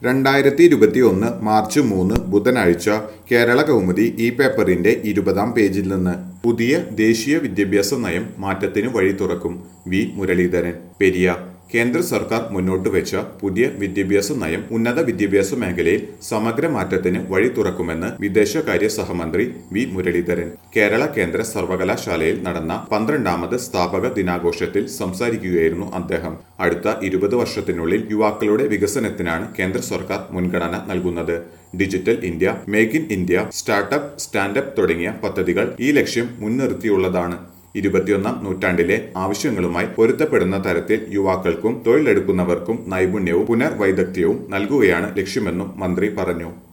രണ്ടായിരത്തി ഇരുപത്തി ഒന്ന് മാർച്ച് മൂന്ന് ബുധനാഴ്ച കേരള കൗമുദി ഈ പേപ്പറിന്റെ ഇരുപതാം പേജിൽ നിന്ന് പുതിയ ദേശീയ വിദ്യാഭ്യാസ നയം മാറ്റത്തിന് വഴി തുറക്കും വി മുരളീധരൻ പെരിയ കേന്ദ്ര സർക്കാർ മുന്നോട്ട് വെച്ച പുതിയ വിദ്യാഭ്യാസ നയം ഉന്നത വിദ്യാഭ്യാസ മേഖലയിൽ സമഗ്ര മാറ്റത്തിന് വഴി തുറക്കുമെന്ന് വിദേശകാര്യ സഹമന്ത്രി വി മുരളീധരൻ കേരള കേന്ദ്ര സർവകലാശാലയിൽ നടന്ന പന്ത്രണ്ടാമത് സ്ഥാപക ദിനാഘോഷത്തിൽ സംസാരിക്കുകയായിരുന്നു അദ്ദേഹം അടുത്ത ഇരുപത് വർഷത്തിനുള്ളിൽ യുവാക്കളുടെ വികസനത്തിനാണ് കേന്ദ്ര സർക്കാർ മുൻഗണന നൽകുന്നത് digital India make in India startup standup തുടങ്ങിയ പദ്ധതികൾ ഈ ലക്ഷ്യം മുൻനിർത്തിയുള്ളതാണ് ഇരുപത്തിയൊന്നാം നൂറ്റാണ്ടിലെ ആവശ്യങ്ങളുമായി പൊരുത്തപ്പെടുന്ന തരത്തിൽ യുവാക്കൾക്കും തൊഴിലെടുക്കുന്നവർക്കും നൈപുണ്യവും പുനർവൈദഗ്ധ്യവും നൽകുകയാണ് ലക്ഷ്യമെന്നും മന്ത്രി പറഞ്ഞു